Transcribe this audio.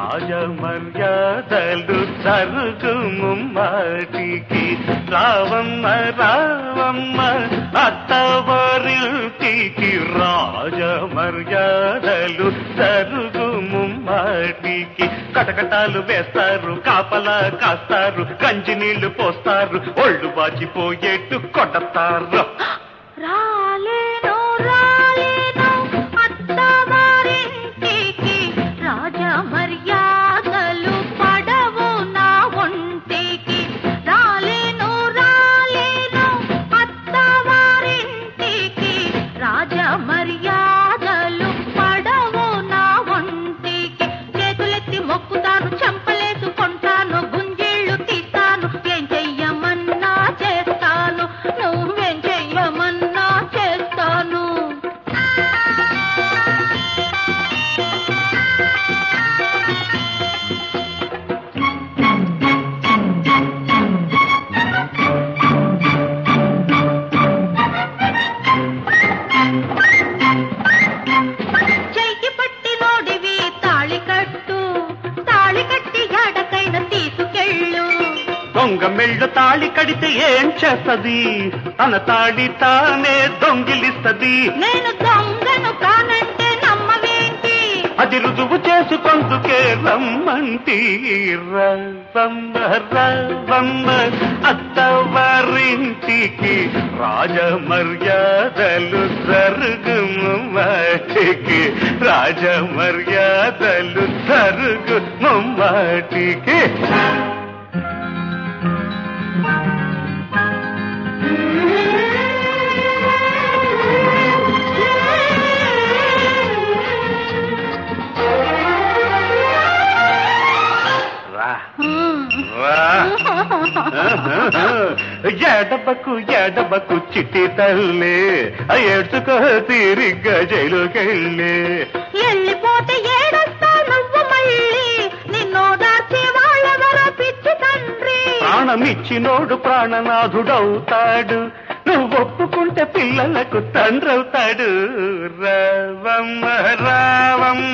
రాజమర్యాదలు జరుగు ముమ్మాటికి రావమ్మ రావమ్మ అత్తవారింటికి రాజమర్యాదలు జరుగు ముమ్మాటికి కటకటాలు వేస్తారు కాపలా కాస్తారు కంచి నీళ్లు పోస్తారు ఒళ్ళు బాచిపోయేట్టు కొడతారు రాలేను రాలేను అత్తవారింటికి రాజ మర్యాదలు పడవు నా ఒంటికి రాలేను రాలేను అత్తవారింటికి రాజ మర్యాదలు పడవు నా ఒంటికి చేతులెత్తి మొక్కుతాను చెంపలేసుకుంటాను గుంజేళ్ళు తీస్తాను ఏం చెయ్యమన్నా చేస్తాను నువ్వేం చెయ్యమన్నా చేస్తాను చెయ్యి పట్టి నోడివి తాళి కట్టు తాళి కట్టి ఎడకైన తీసుకెళ్ళు దొంగ మెళ్ళ తాళి కడితే ఏం చేస్తది తన తాళి తానే దొంగిలిస్తది నేను దొంగను కానంటే నమ్మవేంటి అది రుజువు చేసుకొందుకే రమ్మంటి రవ్వమ్మ రవ్వమ్మ అత్తవారింటికి రాజ మర్యాదలు జరుగుము మాటికి రాజ మర్యాదలు జరుగుము మాటికి రా రా ఎడబకు ఎడబకు చిట్టి తల్లి ఏడ్చుకో తీరిగ్గా జైలుకెళ్ళి వెళ్ళిపోతే ఏడొస్తా నువ్వు మళ్ళీ నిన్నో దాచి వాళ్ళెవరో పిచ్చి తండ్రి ప్రాణమిచ్చినోడు ప్రాణనాథుడవుతాడు నువ్వు ఒప్పుకుంటే పిల్లలకు తండ్రవుతాడు రావమ్మ రావమ్మ